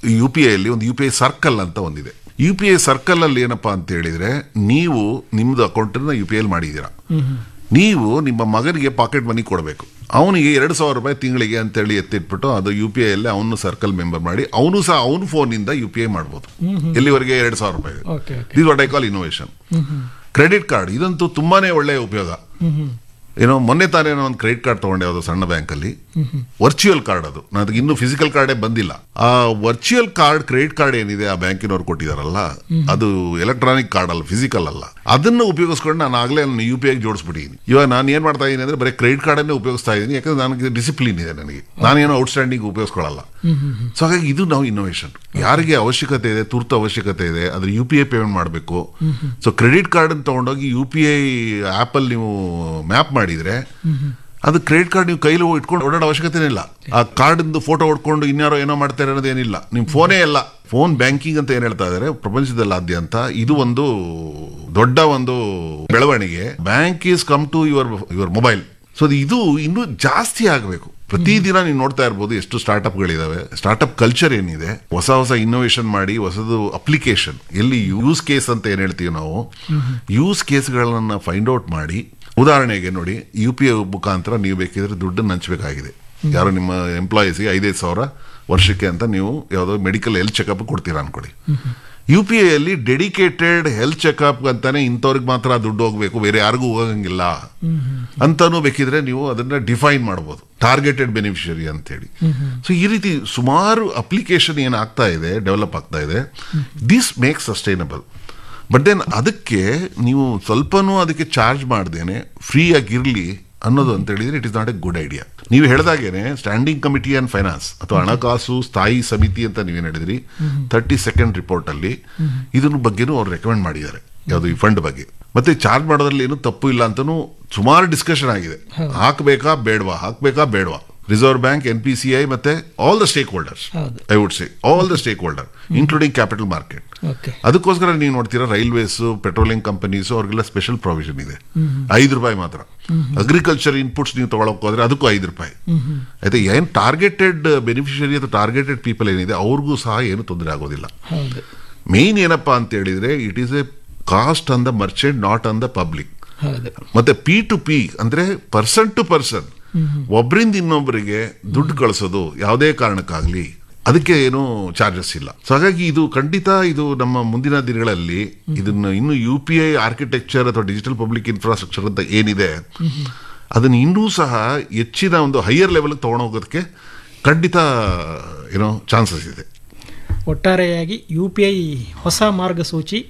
U P ಐಲಿ ಒಂದು you P I circle ಅಂತ ಒಂದಿದೆ ಯು ಪಿ ಐ ಸರ್ಕಲ್ ಅಲ್ಲಿ ಏನಪ್ಪಾ ಅಂತ ಹೇಳಿದ್ರೆ ನೀವು ನಿಮ್ದು ಅಕೌಂಟನ್ನ ಯು ಪಿ ಐ ಮಾಡಿದ್ದೀರಾ ನೀವು ನಿಮ್ಮ ಮಗನಿಗೆ ಪಾಕೆಟ್ ಮನಿ ಕೊಡಬೇಕು ಅವನಿಗೆ ಎರಡು ಸಾವಿರ ರೂಪಾಯಿ ತಿಂಗಳಿಗೆ ಅಂತೇಳಿ ಎತ್ತಿಟ್ಬಿಟ್ಟು ಅದು ಯು ಪಿ ಐ ಅಲ್ಲಿ ಅವನು ಸರ್ಕಲ್ ಮೆಂಬರ್ ಮಾಡಿ ಅವನು ಸಹ ಅವನ ಫೋನಿಂದ ಯು ಪಿ ಐ ಮಾಡ್ಬೋದು ಎಲ್ಲಿವರೆಗೆ ಎರಡು ಸಾವಿರ ರೂಪಾಯಿ okay okay this what I call innovation credit card ಇದಂತೂ ತುಂಬಾನೇ ಒಳ್ಳೆಯ ಉಪಯೋಗ ಏನೋ ಮೊನ್ನೆ ತಾನೇ ನಾನು ಒಂದು ಕ್ರೆಡಿಟ್ ಕಾರ್ಡ್ ತಗೊಂಡೆ ಅದು ಸಣ್ಣ ಬ್ಯಾಂಕ್ ಅಲ್ಲಿ ವರ್ಚುವಲ್ ಕಾರ್ಡ್ ಅದು ನನಗೆ ಇನ್ನೂ ಫಿಸಿಕಲ್ ಕಾರ್ಡೇ ಬಂದಿಲ್ಲ ಆ ವರ್ಚುವಲ್ ಕಾರ್ಡ್ ಕ್ರೆಡಿಟ್ ಕಾರ್ಡ್ ಏನಿದೆ ಆ ಬ್ಯಾಂಕಿನವ್ರು ಕೊಟ್ಟಿದಾರಲ್ಲ ಅದು ಎಲೆಕ್ಟ್ರಾನಿಕ್ ಕಾರ್ಡ್ ಅಲ್ಲ ಫಿಸಿಕಲ್ ಅಲ್ಲ ಅದನ್ನು ಉಪಯೋಗಿಸ್ಕೊಂಡು ನಾನು ಆಗಲೇ ನನ್ನ ಯು ಪಿ ಐಗೆ ಜೋಡಿಸ್ಬಿಟ್ಟಿದ್ದೀನಿ ಇವಾಗ ನಾನು ಏನ್ ಮಾಡ್ತಾ ಇದ್ದೀನಿ ಅಂದ್ರೆ ಬರೀ ಕ್ರೆಡಿಟ್ ಕಾರ್ಡನ್ನೇ ಉಪಯೋಗಿಸ್ತಾ ಇದ್ದೀನಿ ಯಾಕಂದ್ರೆ ನನಗೆ ಡಿಸಿಪ್ಲಿನ್ ಇದೆ ನನಗೆ ನಾನೇನೋ ಔಟ್ಸ್ಟ್ಯಾಂಡಿಂಗ್ ಉಪಯೋಗಿಸ್ಕೊಳ್ಳಲ್ಲ ಸೊ ಹಾಗಾಗಿ ಇದು ನಾವು ಇನ್ನೋವೇಷನ್ ಯಾರಿಗೆ ಅವಶ್ಯಕತೆ ಇದೆ ತುರ್ತು ಅವಶ್ಯಕತೆ ಇದೆ ಅದ್ರ ಯು ಪಿ ಐ ಪೇಮೆಂಟ್ ಮಾಡಬೇಕು ಸೊ ಕ್ರೆಡಿಟ್ ಕಾರ್ಡ್ ತಗೊಂಡೋಗಿ ಯು ಪಿ ಐ ಆ್ಯಪಲ್ಲಿ ನೀವು ಮ್ಯಾಪ್ ಮಾಡಿದ್ರೆ ಅದು ಕ್ರೆಡಿಟ್ ಕಾರ್ಡ್ ನೀವು ಕೈಲಿ ಇಟ್ಕೊಂಡು ಓಡಾಡೋ ಅವಶ್ಯಕತೆ ಇಲ್ಲ ಆ ಕಾರ್ಡ್ ಫೋಟೋ ಹೊಡ್ಕೊಂಡು ಇನ್ಯಾರೋ ಏನೋ ಮಾಡ್ತಾರೆ ಅನ್ನೋದೇನಿಲ್ಲ ನಿಮ್ ಫೋನೇ ಇಲ್ಲ ಫೋನ್ ಬ್ಯಾಂಕಿಂಗ್ ಅಂತ ಏನ್ ಹೇಳ್ತಾ ಇದಾರೆ ಪ್ರಪಂಚದಲ್ಲಾದ್ಯಂತ ಇದು ಒಂದು ದೊಡ್ಡ ಒಂದು ಬೆಳವಣಿಗೆ bank is come to your your mobile so ಇದು ಇನ್ನೂ ಜಾಸ್ತಿ ಆಗಬೇಕು ಪ್ರತಿದಿನ ನೀವು ನೋಡ್ತಾ ಇರ್ಬೋದು ಎಷ್ಟು ಸ್ಟಾರ್ಟ್ಅಪ್ಗಳಿದಾವೆ ಸ್ಟಾರ್ಟ್ಅಪ್ ಕಲ್ಚರ್ ಏನಿದೆ ಹೊಸ ಹೊಸ ಇನ್ನೋವೇಷನ್ ಮಾಡಿ ಹೊಸದು ಅಪ್ಲಿಕೇಶನ್ ಎಲ್ಲಿ ಯೂಸ್ ಕೇಸ್ ಅಂತ ಏನ್ ಹೇಳ್ತೀವಿ ನಾವು ಯೂಸ್ ಕೇಸ್ಗಳನ್ನ ಫೈಂಡ್ ಔಟ್ ಮಾಡಿ ಉದಾಹರಣೆಗೆ ನೋಡಿ ಯು ಪಿ ಐ ಮುಖಾಂತರ ನೀವು ಬೇಕಿದ್ರೆ ದುಡ್ಡನ್ನು ಹಂಚಬೇಕಾಗಿದೆ ಯಾರೋ ನಿಮ್ಮ ಎಂಪ್ಲಾಯೀಸ್ಗೆ ಐದೈದು ಸಾವಿರ ವರ್ಷಕ್ಕೆ ಅಂತ ನೀವು ಯಾವುದೋ ಮೆಡಿಕಲ್ ಹೆಲ್ತ್ ಚೆಕಪ್ ಕೊಡ್ತೀರಾ ಅನ್ಕೊಳ್ಳಿ ಯು ಪಿ ಐಯಲ್ಲಿ ಡೆಡಿಕೇಟೆಡ್ ಹೆಲ್ತ್ ಚೆಕಪ್ ಅಂತಾನೆ ಇಂಥವ್ರಿಗೆ ಮಾತ್ರ ದುಡ್ಡು ಹೋಗ್ಬೇಕು ಬೇರೆ ಯಾರಿಗೂ ಹೋಗಂಗಿಲ್ಲ ಅಂತಾನು ಬೇಕಿದ್ರೆ ನೀವು ಅದನ್ನ ಡಿಫೈನ್ ಮಾಡ್ಬೋದು ಟಾರ್ಗೆಟೆಡ್ ಬೆನಿಫಿಷರಿ ಅಂತೇಳಿ ಸೊ ಈ ರೀತಿ ಸುಮಾರು ಅಪ್ಲಿಕೇಶನ್ ಏನಾಗ್ತಾ ಇದೆ ಡೆವಲಪ್ ಆಗ್ತಾ ಇದೆ this make sustainable but then ಅದಕ್ಕೆ ನೀವು ಸ್ವಲ್ಪನೂ ಅದಕ್ಕೆ ಚಾರ್ಜ್ ಮಾಡ್ದೇನೆ ಫ್ರೀ ಆಗಿರ್ಲಿ ಅನ್ನೋದು ಅಂತ ಹೇಳಿದ್ರೆ it is not a good idea ನೀವು ಹೇಳ್ದಾಗೇನೆ ಸ್ಟ್ಯಾಂಡಿಂಗ್ ಕಮಿಟಿ ಆನ್ ಫೈನಾನ್ಸ್ ಅಥವಾ ಹಣಕಾಸು ಸ್ಥಾಯಿ ಸಮಿತಿ ಅಂತ ನೀವೇನು ಹೇಳಿದ್ರಿ ತರ್ಟಿ ಸೆಕೆಂಡ್ ರಿಪೋರ್ಟ್ ಅಲ್ಲಿ ಇದ್ರ ಬಗ್ಗೆನೂ ಅವ್ರು ರೆಕಮೆಂಡ್ ಮಾಡಿದ್ದಾರೆ ಯಾವುದು ಈ ಫಂಡ್ ಬಗ್ಗೆ ಮತ್ತೆ ಚಾರ್ಜ್ ಮಾಡೋದ್ರಲ್ಲಿ ಏನು ತಪ್ಪು ಇಲ್ಲ ಅಂತಾನು ಸುಮಾರು ಡಿಸ್ಕಷನ್ ಆಗಿದೆ ಹಾಕ್ಬೇಕಾ ಬೇಡವಾ ಹಾಕ್ಬೇಕಾ ಬೇಡವಾ Reserve Bank N P C I ಮತ್ತೆ ಆಲ್ ದ ಸ್ಟೇಕ್ ಹೋಲ್ಡರ್ಸ್ ಹೌದು. I would say all the stakeholder including capital market okay ಅದಕ್ಕೋಸ್ಕರ ನೀವು ನೋಡ್ತೀರಾ ರೈಲ್ವೇಸ್ ಪೆಟ್ರೋಲಿಯಂ ಕಂಪನೀಸ್ ಅವ್ರಿಗೆಲ್ಲ ಸ್ಪೆಷಲ್ ಪ್ರಾವಿಷನ್ ಇದೆ ಐದು ರೂಪಾಯಿ ಮಾತ್ರ ಅಗ್ರಿಕಲ್ಚರ್ ಇನ್ಪುಟ್ಸ್ ನೀವು ತಗೊಳಕ್ ಹೋದ್ರೆ ಅದಕ್ಕೂ ಐದು ರೂಪಾಯಿ ಆಯ್ತಾ ಏನ್ ಟಾರ್ಗೆಟೆಡ್ ಬೆನಿಫಿಷರಿ ಅಥವಾ ಟಾರ್ಗೆಟೆಡ್ ಪೀಪಲ್ ಏನಿದೆ ಅವ್ರಿಗೂ ಸಹ ಏನು ತೊಂದರೆ ಆಗೋದಿಲ್ಲ ಹೌದು ಮೇನ್ ಏನಪ್ಪಾ ಅಂತ ಹೇಳಿದ್ರೆ it is a cost on the merchant not on the public ಹೌದು ಮತ್ತೆ ಪಿ ಟು ಪಿ ಅಂದ್ರೆ ಪರ್ಸನ್ ಟು ಪರ್ಸನ್ ಒಬ್ಬರಿಂದ ಇನ್ನೊಬ್ಬರಿಗೆ ದುಡ್ಡು ಕಳಿಸೋದು ಯಾವುದೇ ಕಾರಣಕ್ಕಾಗ್ಲಿ ಅದಕ್ಕೆ ಏನು ಚಾರ್ಜಸ್ ಇಲ್ಲ ಸೊ ಹಾಗಾಗಿ ಇದು ಖಂಡಿತ ಇದು ನಮ್ಮ ಮುಂದಿನ ದಿನಗಳಲ್ಲಿ ಇದನ್ನು ಇನ್ನು ಯು ಪಿ ಐ ಆರ್ಕಿಟೆಕ್ಚರ್ ಅಥವಾ ಡಿಜಿಟಲ್ ಪಬ್ಲಿಕ್ ಇನ್ಫ್ರಾಸ್ಟ್ರಕ್ಚರ್ ಅಂತ ಏನಿದೆ ಅದನ್ನ ಇನ್ನೂ ಸಹ ಹೆಚ್ಚಿನ ಒಂದು ಹೈಯರ್ ಲೆವೆಲ್ ಹೋಗೋದಕ್ಕೆ ಖಂಡಿತ ಏನೋ ಚಾನ್ಸಸ್ ಇದೆ ಒಟ್ಟಾರೆಯಾಗಿ ಯು ಪಿ ಐ ಹೊಸ ಮಾರ್ಗಸೂಚಿ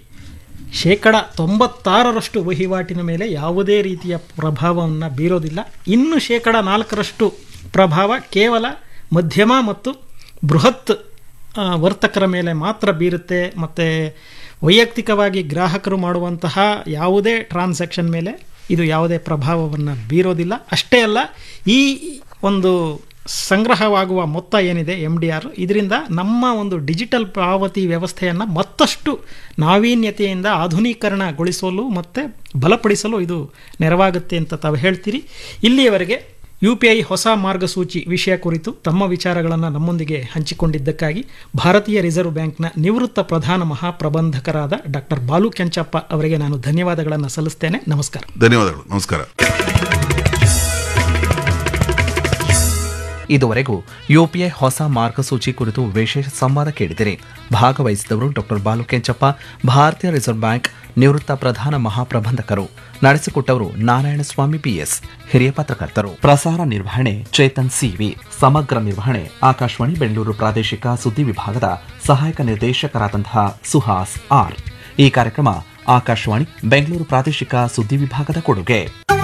ಶೇಕಡ ತೊಂಬತ್ತಾರರಷ್ಟು ವಹಿವಾಟಿನ ಮೇಲೆ ಯಾವುದೇ ರೀತಿಯ ಪ್ರಭಾವವನ್ನು ಬೀರೋದಿಲ್ಲ ಇನ್ನು ಶೇಕಡ ನಾಲ್ಕರಷ್ಟು ಪ್ರಭಾವ ಕೇವಲ ಮಧ್ಯಮ ಮತ್ತು ಬೃಹತ್ ಆ, ವರ್ತಕರ ಮೇಲೆ ಮಾತ್ರ ಬೀರುತ್ತೆ ಮತ್ತು ವೈಯಕ್ತಿಕವಾಗಿ ಗ್ರಾಹಕರು ಮಾಡುವಂತಹ ಯಾವುದೇ ಟ್ರಾನ್ಸಾಕ್ಷನ್ ಮೇಲೆ ಇದು ಯಾವುದೇ ಪ್ರಭಾವವನ್ನು ಬೀರೋದಿಲ್ಲ ಅಷ್ಟೇ ಅಲ್ಲ ಈ ಒಂದು ಸಂಗ್ರಹವಾಗುವ ಮೊತ್ತ ಏನಿದೆ ಎಮ್ ಡಿ ಆರ್ ಇದರಿಂದ ನಮ್ಮ ಒಂದು ಡಿಜಿಟಲ್ ಪಾವತಿ ವ್ಯವಸ್ಥೆಯನ್ನು ಮತ್ತಷ್ಟು ನಾವೀನ್ಯತೆಯಿಂದ ಆಧುನೀಕರಣಗೊಳಿಸಲು ಮತ್ತು ಬಲಪಡಿಸಲು ಇದು ನೆರವಾಗುತ್ತೆ ಅಂತ ತಾವು ಹೇಳ್ತೀರಿ ಇಲ್ಲಿಯವರೆಗೆ ಯು ಪಿ ಐ ಹೊಸ ಮಾರ್ಗಸೂಚಿ ವಿಷಯ ಕುರಿತು ತಮ್ಮ ವಿಚಾರಗಳನ್ನು ನಮ್ಮೊಂದಿಗೆ ಹಂಚಿಕೊಂಡಿದ್ದಕ್ಕಾಗಿ ಭಾರತೀಯ ರಿಸರ್ವ್ ಬ್ಯಾಂಕ್ನ ನಿವೃತ್ತ ಪ್ರಧಾನ ಮಹಾಪ್ರಬಂಧಕರಾದ ಡಾಕ್ಟರ್ ಬಾಲು ಕೆಂಚಪ್ಪ ಅವರಿಗೆ ನಾನು ಧನ್ಯವಾದಗಳನ್ನು ಸಲ್ಲಿಸ್ತೇನೆ ನಮಸ್ಕಾರ ಧನ್ಯವಾದಗಳು ನಮಸ್ಕಾರ ಇದುವರೆಗೂ ಯುಪಿಐ ಹೊಸ ಮಾರ್ಗಸೂಚಿ ಕುರಿತು ವಿಶೇಷ ಸಂವಾದ ಕೇಳಿದಿರಿ ಭಾಗವಹಿಸಿದವರು ಡಾಕ್ಟರ್ ಬಾಲು ಕೆಂಚಪ್ಪ ಭಾರತೀಯ ರಿಸರ್ವ್ ಬ್ಯಾಂಕ್ ನಿವೃತ್ತ ಪ್ರಧಾನ ಮಹಾಪ್ರಬಂಧಕರು ನಡೆಸಿಕೊಟ್ಟವರು ನಾರಾಯಣಸ್ವಾಮಿ ಪಿಎಸ್ ಹಿರಿಯ ಪತ್ರಕರ್ತರು ಪ್ರಸಾರ ನಿರ್ವಹಣೆ ಚೇತನ್ ಸಿವಿ ಸಮಗ್ರ ನಿರ್ವಹಣೆ ಆಕಾಶವಾಣಿ ಬೆಂಗಳೂರು ಪ್ರಾದೇಶಿಕ ಸುದ್ದಿ ವಿಭಾಗದ ಸಹಾಯಕ ನಿರ್ದೇಶಕರಾದಂತಹ ಸುಹಾಸ್ ಆರ್ ಈ ಕಾರ್ಯಕ್ರಮ ಆಕಾಶವಾಣಿ ಬೆಂಗಳೂರು ಪ್ರಾದೇಶಿಕ ಸುದ್ದಿ ವಿಭಾಗದ ಕೊಡುಗೆ